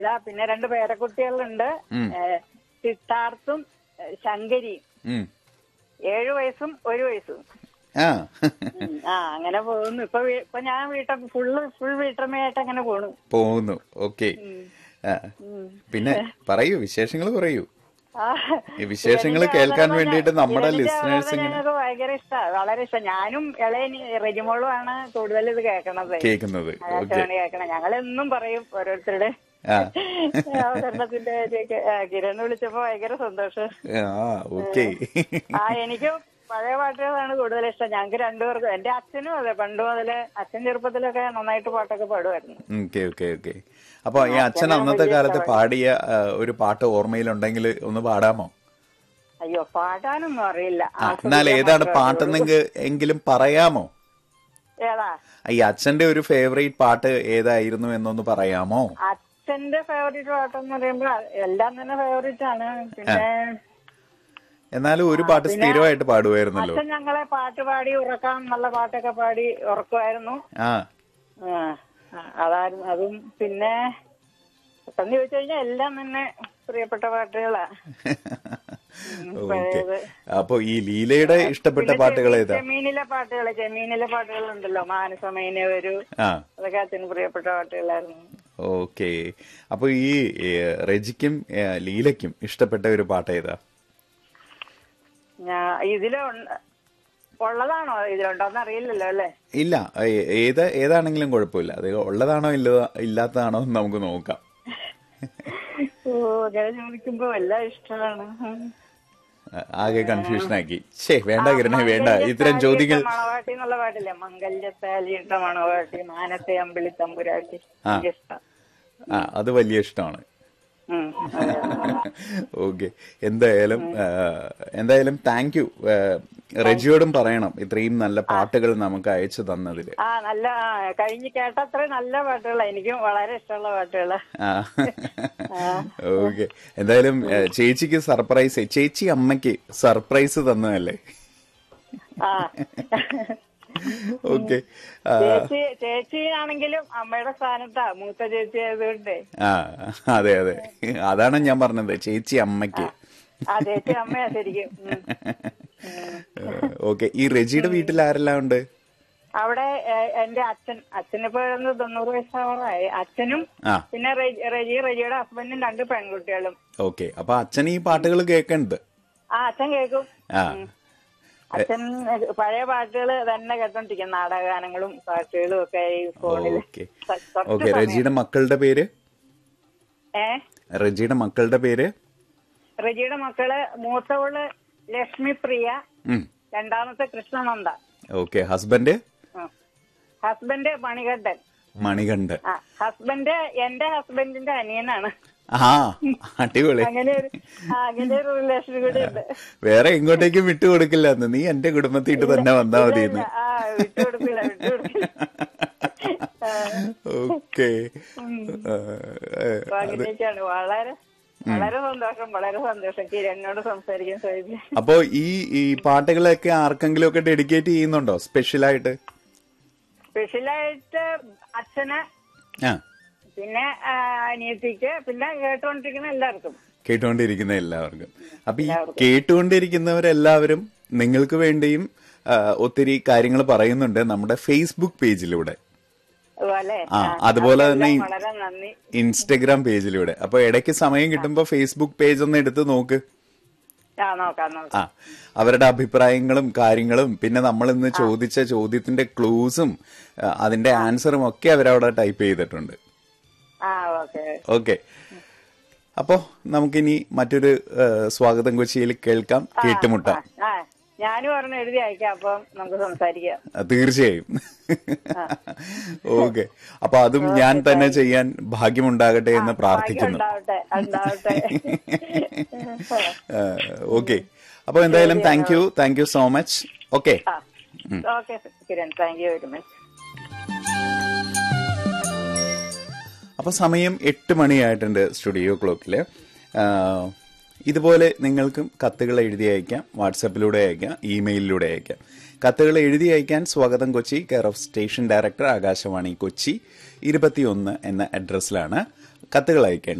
ഇതാ പിന്നെ രണ്ട് പേരക്കുട്ടികളുണ്ട് ഉം. ഏ, സിദ്ധാർത്ഥും ഏ, ശങ്കരിയും ഉം. ഏഴു വയസ്സും ഒരു വയസ്സും ആ ഉം. ആ അങ്ങനെ പോകുന്നു ഇപ്പൊ വീ- ഇപ്പൊ ഞാൻ വീട്ട ഫുള്ള് ഫുൾ വീട്ടമ്മയായിട്ട് അങ്ങനെ പോണു പോകുന്നു ഓക്കെ ഉം. ഉം. പിന്നെ പറയൂ വിശേഷങ്ങൾ പറയൂ ആ, ഈ വിശേഷങ്ങൾ ഇവനിക്ക് കേൾക്കാൻ അവതരണം വേണ്ടിയിട്ട് നമ്മുടെ ഇവനിക്ക് listeners അവതരണം ഇങ്ങനെ- ഞങ്ങൾക്ക് ഭയങ്കര ഇഷ്ടമാണ് വളരെ ഇഷ്ടം ഞാനും ഇളയ റെജിമോളും ആണ് കൂടുതൽ ഇത് കേൾക്കണത് കേൾക്കുന്നത് ഓക്കെ ആകാശവാണി കേൾക്കണം ഞങ്ങൾ എന്നും പറയും ഓരോരുത്തരുടെ ആ അവതരണത്തിന്റെ കാര്യമൊക്കെ ആ, കിരൺ വിളിച്ചപ്പോ ഭയങ്കര സന്തോഷം ആ ഓക്കെ ആ എനിക്ക് പഴയ പാട്ടുകളാണ് കൂടുതൽ ഇഷ്ടം ഞങ്ങൾക്ക് രണ്ടുപേർക്കും എന്റെ അച്ഛനും അതെ പണ്ട് മുതല് അച്ഛൻ ചെറുപ്പത്തിലൊക്കെ നന്നായിട്ട് പാട്ടൊക്കെ പാടുമായിരുന്നു ഓക്കെ ഓക്കെ ഓക്കെ അപ്പൊ ഈ അച്ഛൻ അന്നത്തെ കാലത്ത് പാടിയ ആ, ഒരു പാട്ട് ഓർമ്മയിലുണ്ടെങ്കിൽ ഒന്ന് പാടാമോ അയ്യോ പാടാനൊന്നും അറിയില്ല ആ എന്നാൽ ഏതാണ് പാട്ടെന്നെങ്കിൽ എങ്കിലും പറയാമോ ഏതാ ഈ അച്ഛന്റെ ഒരു ഫേവറേറ്റ് പാട്ട് ഏതായിരുന്നു എന്നൊന്ന് പറയാമോ അച്ഛന്റെ ഫേവറേറ്റ് പാട്ടെന്ന് പറയുമ്പോ എല്ലാം തന്നെ ഫേവറേറ്റ് ആണ് പിന്നെ എന്നാലും ഒരു പാട്ട് സ്ഥിരമായിട്ട് പാടുമായിരുന്നല്ലോ അച്ഛൻ ഞങ്ങളെ പാട്ട് പാടി ഉറക്കാം നല്ല പാട്ടൊക്കെ പാടി ഉറക്കുമായിരുന്നു ആ ആ, ആ, അതായിരുന്നു അതും പിന്നെ പെട്ടെന്ന് ചോദിച്ചു കഴിഞ്ഞാൽ എല്ലാം തന്നെ പ്രിയപ്പെട്ട പാട്ടുകളാ ഓക്കെ പഴയത്. അപ്പൊ ഈ ലീലയുടെ ഇഷ്ടപ്പെട്ട പിന്നെ പാട്ടുകൾ ചെമ്മീ- ഏതാ ചെമ്മീനിലെ പാട്ടുകള് ചെമ്മീനിലെ പാട്ടുകളുണ്ടല്ലോ മാനസമേനെ വരൂ ആ അതൊക്കെ അച്ഛന് പ്രിയപ്പെട്ട പാട്ടുകളായിരുന്നു ഓക്കെ അപ്പൊ ഈ ഏ, റെജിക്കും ഏ, ലീലയ്ക്കും ഇഷ്ടപ്പെട്ട ഒരു പാട്ട് ഏതാ ഞാ ഇതില് ഉണ്ട- ഉള്ളതാണോ ഇതിലുണ്ടോന്ന് അറിയില്ലല്ലോ അല്ലേ ഇല്ല ഏ- ഏത് ഏതാണെങ്കിലും കുഴപ്പമില്ല അത് ഉള്ളതാണോ ഇല്ല ഇല്ലാത്തതാണോ എന്ന് നമുക്ക് നോക്കാം ഓ അങ്ങനെ ചോദിക്കുമ്പോ എല്ലാം ഇഷ്ടമാണ് ആ, ആകെ കൺഫ്യൂഷൻ ആക്കി ഷേ വേണ്ട കിരണേ വേണ്ട ഇത്തരം ചോദ്യങ്ങൾ മണവാട്ടി എന്നുള്ള പാട്ടില്ലേ മംഗല്യത്താലിയിട്ട മണവാട്ടി മാനത്തെ അമ്പിളി തമ്പുരാട്ടി ആ. എനിക്ക് ഇഷ്ടം ആ അത് വലിയ ഇഷ്ടമാണ് ഉം, അതെ. ഓക്കെ എന്തായാലും ആ, എന്തായാലും താങ്ക് യു റെജിയോടും പറയണം ഇത്രയും നല്ല പാട്ടുകൾ നമുക്ക് അയച്ചു തന്നതില് ആ നല്ല ആ, കഴിഞ്ഞ് കേട്ടത്ര നല്ല പാട്ടുകളാ എനിക്കും വളരെ ഇഷ്ടമുള്ള പാട്ടുകളാ ആ ഓക്കെ എന്തായാലും ഏ, ചേച്ചിക്ക് സർപ്രൈസ് ചേച്ചി അമ്മയ്ക്ക് സർപ്രൈസ് തന്നതല്ലേ ആ ഓക്കെ ചേച്ചി ചേച്ചിയാണെങ്കിലും അമ്മയുടെ സ്ഥാനത്താ മൂത്ത ചേച്ചി ആയതുകൊണ്ട് ആ അതെ അതെ അതാണ് ഞാൻ പറഞ്ഞത് ചേച്ചി അമ്മയ്ക്ക് ആ ചേച്ചി അമ്മയാ ശരിക്കും ഉം. ഓക്കെ ഈ റെജിയുടെ വീട്ടിൽ ആരെല്ലാം ഉണ്ട് അവിടെ ഏ, എന്റെ അച്ഛൻ അച്ഛനിപ്പോ ഒന്ന് തൊണ്ണൂറ് വയസ്സാവാറായി അച്ഛനും ആ പിന്നെ റെജി റെജി റെജിയുടെ ഹസ്ബൻഡും രണ്ട് പെൺകുട്ടികളും ഓക്കെ അപ്പൊ അച്ഛൻ ഈ പാട്ടുകൾ കേൾക്കണ്ട് ആ അച്ഛൻ കേൾക്കും ആ അച്ഛൻ പഴയ പാട്ടുകൾ തന്നെ കേട്ടോണ്ടിരിക്കും നാടകഗാനങ്ങളും പാട്ടുകളും ഒക്കെ ഈ ഫോണിൽ ഓക്കെ ഓക്കെ റെജിയുടെ മക്കളുടെ പേര് ഏ റെജിയുടെ മക്കളുടെ പേര് റെജിയുടെ മക്കള് മൂത്തവള് ലക്ഷ്മി പ്രിയ ഉം. രണ്ടാമത്തെ കൃഷ്ണനന്ദ ഓക്കെ ഹസ്ബൻഡ് ഉം. ഹസ്ബൻഡ് മണികണ്ഠൻ മണികണ്ഠൻ ആ ഹസ്ബൻഡ് എന്റെ ഹസ്ബൻഡിന്റെ അനിയനാണ് ആ അടിപൊളി അങ്ങനെ ഒരു ആ, അങ്ങനെ ഒരു റിലേഷൻ കൂടി ഉണ്ട് വേറെ എങ്ങോട്ടേക്കും വിട്ടുകൊടുക്കില്ല എന്ന് നീ എന്റെ കുടുംബത്തിട്ട് തന്നെ വന്നാ മതി എന്ന് ആ വിട്ടുകൊടുക്കില്ല വിട്ടുകൊടുക്കില്ല ഓക്കെ അപ്പൊ അങ്ങനെയൊക്കെയാണ് വളരെ വളരെ സന്തോഷം വളരെ സന്തോഷം കിരണിനോട് സംസാരിക്കാൻ സാധിക്കും അപ്പോ ഈ ഈ പാട്ടുകളൊക്കെ ആർക്കെങ്കിലും ഒക്കെ ഡെഡിക്കേറ്റ് ചെയ്യുന്നുണ്ടോ സ്പെഷ്യലായിട്ട് സ്പെഷ്യലായിട്ട് അച്ഛന് ആ പിന്നെ ആ, അനിയത്തിക്ക് പിന്നെ കേട്ടുകൊണ്ടിരിക്കുന്ന എല്ലാവർക്കും കേട്ടുകൊണ്ടിരിക്കുന്ന എല്ലാവർക്കും അപ്പൊ ഈ കേട്ടുകൊണ്ടിരിക്കുന്നവരെല്ലാവരും നിങ്ങൾക്ക് വേണ്ടിയും ആ, ഒത്തിരി കാര്യങ്ങൾ പറയുന്നുണ്ട് നമ്മുടെ ഫേസ്ബുക്ക് പേജിലൂടെ അതുപോലെ ആ അതുപോലെ തന്നെ ഈ വളരെ നന്ദി ഇൻസ്റ്റഗ്രാം പേജിലൂടെ അപ്പൊ ഇടയ്ക്ക് സമയം കിട്ടുമ്പോ ഫേസ്ബുക്ക് പേജ് ഒന്ന് എടുത്ത് നോക്ക് ആ നോക്കാം നോക്കാം ആ അവരുടെ അഭിപ്രായങ്ങളും കാര്യങ്ങളും പിന്നെ നമ്മൾ ഇന്ന് ചോദിച്ച ചോദ്യത്തിന്റെ ക്ലൂസും ആ, അതിന്റെ ആൻസറും ഒക്കെ അവരവിടെ ടൈപ്പ് ചെയ്തിട്ടുണ്ട് ആ ഓക്കെ ഓക്കെ അപ്പോ നമുക്കിനി മറ്റൊരു ആ, സ്വാഗതം കൊച്ചിയിൽ കേൾക്കാം കേട്ടുമുട്ടാം ആ ഞാനും പറഞ്ഞ് എഴുതി അയക്കാം അപ്പം നമുക്ക് സംസാരിക്കാം ആ, തീർച്ചയായും ഓക്കെ അപ്പൊ അതും ഞാൻ തന്നെ ചെയ്യാൻ ഭാഗ്യമുണ്ടാകട്ടെ എന്ന് പ്രാർത്ഥിക്കുന്നു ഉണ്ടാവട്ടെ ഉണ്ടാവട്ടെ ഓക്കെ അപ്പൊ എന്തായാലും thank you thank you so much okay ആ okay Kiran thank you very much അപ്പൊ സമയം എട്ട് മണിയായിട്ടുണ്ട് സ്റ്റുഡിയോ ക്ലോക്കില് ഇതുപോലെ നിങ്ങൾക്കും കത്തുകൾ എഴുതി അയക്കാം വാട്സപ്പിലൂടെ അയക്കാം ഇമെയിലിലൂടെ അയക്കാം കത്തുകൾ എഴുതി അയക്കാൻ സ്വാഗതം Kochi care of station director Akashvani Kochi ഇരുപത്തിയൊന്ന് എന്ന അഡ്രസ്സിലാണ് കത്തുകൾ അയക്കേണ്ടത്